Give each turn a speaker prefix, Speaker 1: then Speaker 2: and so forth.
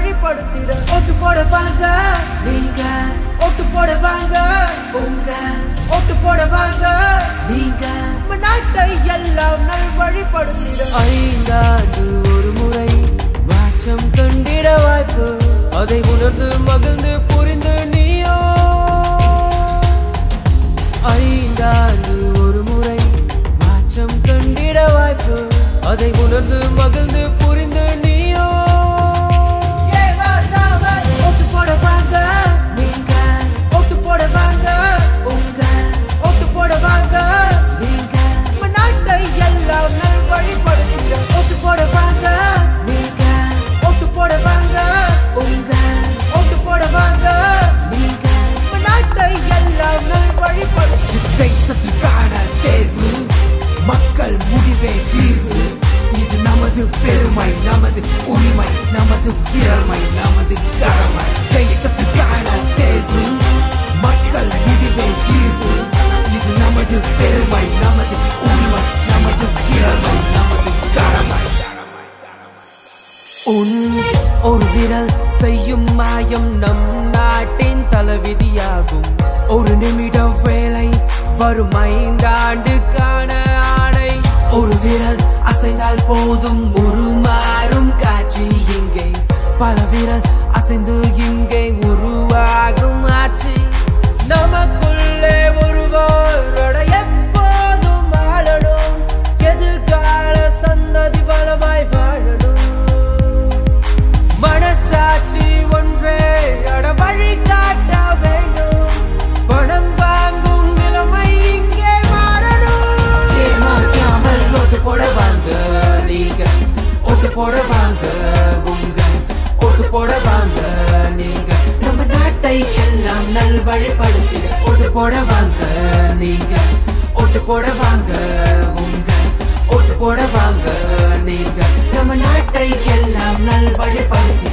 Speaker 1: வழிபடுத்திட ஓட்டு போட வாங்க நீங்க ஓட்டு போட வாங்க உங்க ஓட்டு போட வாங்க நீங்க நம்ம நாட்டை எல்லாம் நல் வழிபடுத்திட ஐந்தாண்டு ஒரு முறை மாற்றம் கண்டிட வாய்ப்பு அதை உணர்ந்து மகிழ்ந்து புரிந்து நீயோ ஐந்தாண்டு ஒரு முறை மாற்றம் கண்டிட வாய்ப்பு அதை உணர்ந்து மகிழ்ந்து புரிந்து நீயோ ஓட்டு போட வாங்க நீங்க ஓட்டு போட வாங்க உங்க ஓட்டு போட வாங்க நீங்க நம்ம நாட்டை எல்லாம் நல் வழிபடுத்திட ஓட்டு போட வாங்க நீங்க ஓட்டு போட வாங்க உங்க ஓட்டு போட வாங்க நீங்க நம்ம நாட்டை எல்லாம் நல் வழிபடுத்திட
Speaker 2: தேசத்திற்கான தேர்வு மக்கள் முடிவே தீர்வு இது நமது பெருமை நமது உரிமை நமது விரல்மை நமது கடமை தேசத்திற்கான தேர்வு மக்கள் முடிவே தீர்வு இது நமது பெருமை நமது உரிமை நமது விரல்மை நமது கடமை
Speaker 1: உன் ஒரு விரல் செய்யும் மாயம் நம் நாட்டின் தலைவிதியாகும் ஒரு நிமிடம் வேலை வரும் ஐந்தாண்டுக்கான ஆணை ஒரு விரல் அசைந்தால் போதும் உருமாறும் காட்சி இங்கே பல விரல் அசைந்து இங்கே உருவாகும் ஆட்சி நமக்குள்ளே ஒருவரோட எப்போதும் ஆளணும் எதிர்கால சந்ததி வளமாய் வாழணும் மனசாட்சி ஒன்றே அட வழி காட்ட வேண்டும் பணம் வாங்கும் நிலைமை இங்கே மாறணும் ஏமாற்றாமல் ஓட்டு போட வாங்க நீங்க ஓட்டு போட வாங்க உங்க ஓட்டு போட வாங்க நீங்க நம்ம நாட்டை எல்லாம் நல் வழிபடுத்திட ஓட்டு போட வாங்க நீங்க ஓட்டு போட வாங்க உங்க ஓட்டு போட வாங்க நீங்க நம்ம நாட்டை எல்லாம் நல் வழிபடுத்திட